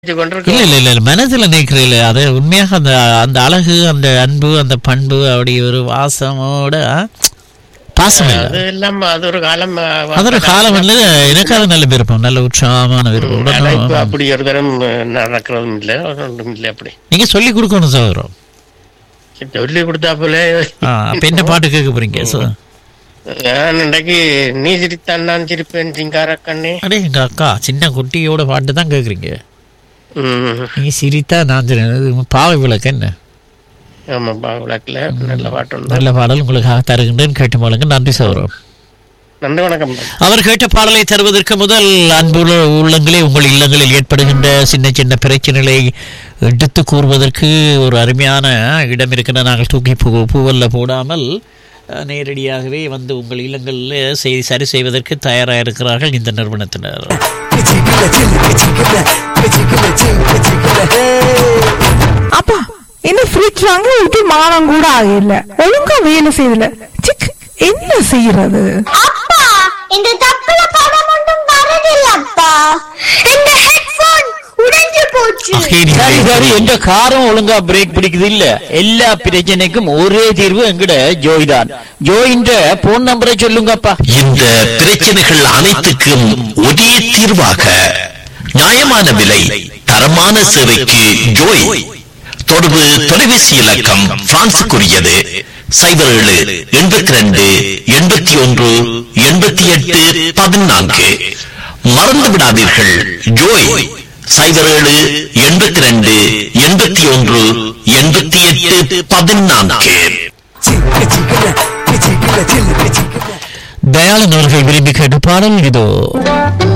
இது கொண்டிருக்கோம் இல்ல இல்ல இல்ல இல்ல மனசுல நினைக்கிறீங்களே அது உண்மையாக அந்த அந்த அழகு அந்த அன்பு அந்த பண்பு அப்படி ஒரு வாசமோட ஆ, பாசம் இல்ல அது எல்லாம் அது ஒரு காலம் அஹ், அது ஒரு காலம் இல்ல எனக்கு அது நல்ல விருப்பம் நல்ல உற்சாகமான விருப்பம் ஆனா இப்ப உடனே அப்படி ஒரு தரம் நடக்கிறதும் இல்லை ஒன்றும் இல்லை அப்படி நீங்க சொல்லி கொடுக்கணும் சகோதரம் சொல்லி கொடுத்தா போல ஆ, அப்ப என்ன பாட்டு கேட்க போறீங்க சோ நான் இன்றைக்கு நீ சிரித்தான் நான் சிரிப்பேன் சிங்கார கண்ணே அடே எங்க அக்கா சின்ன குட்டியோட பாட்டு தான் கேக்குறீங்க ம் நீங்க சிரித்தா நான் சிரி- இது பாவை விளக்கு என்ன ஆமாப்பா விளக்குல நல்ல பாட்டு உண்டு நல்ல பாடல் உங்களுக்காக தருகின்றேன் கேட்டு பாருங்க நன்றி சகோதரம் நன்றி வணக்கம் அவர் கேட்ட பாடலை தருவதற்கு முதல் அன்புள்ள உள்ளங்களே உங்கள் இல்லங்களில் ஏற்படுகின்ற சின்ன சின்ன பிரச்சனைகளை எடுத்து கூறுவதற்கு ஒரு அருமையான இடம் இருக்கிற நாங்கள் தூக்கி பூ பூவல்ல போடாமல் அஹ், நேரடியாகவே வந்து உங்கள் இல்லங்களில் செய்தி சரி செய்வதற்கு தயாராக இருக்கிறார்கள் இந்த நிறுவனத்தினர் அப்பா என்ன ஃப்ரிட்ஜ் வாங்க விட்டு மானம் கூட ஆகல ஒழுங்கா வேலை செய்யல சிக் என்ன செய்யறது அப்பா இந்த தப்புல படம் ஒன்றும் வரதில்ல அப்பா இந்த ஹெட்போன் உடைஞ்சு போச்சு சரி சரி எந்த காரம் ஒழுங்கா பிரேக் பிடிக்குது இல்ல எல்லா பிரச்சனைக்கும் ஒரே தீர்வு எங்கட ஜோய் தான் ஜோயின்ற போன் நம்பரை சொல்லுங்கப்பா இந்த பிரச்சனைகள் அனைத்துக்கும் ஒரே தீர்வாக நியாயமான விலை தரமான சேவைக்கு ஜோய் தொடர்பு தொலைபேசி இலக்கம் பிரான்சுக்குரியது சைபர் ஏழு எண்பத்தி ரெண்டு எண்பத்தி ஒன்று எண்பத்தி எட்டு பதினான்கு மறந்து விடாதீர்கள் ஜோய் சைபர் ஏழு எண்பத்தி ரெண்டு எண்பத்தி ஒன்று எண்பத்தி எட்டு பதினான்கு தயாளன் அவர்கள் விரும்பி கேட்ட பாடல் இதோ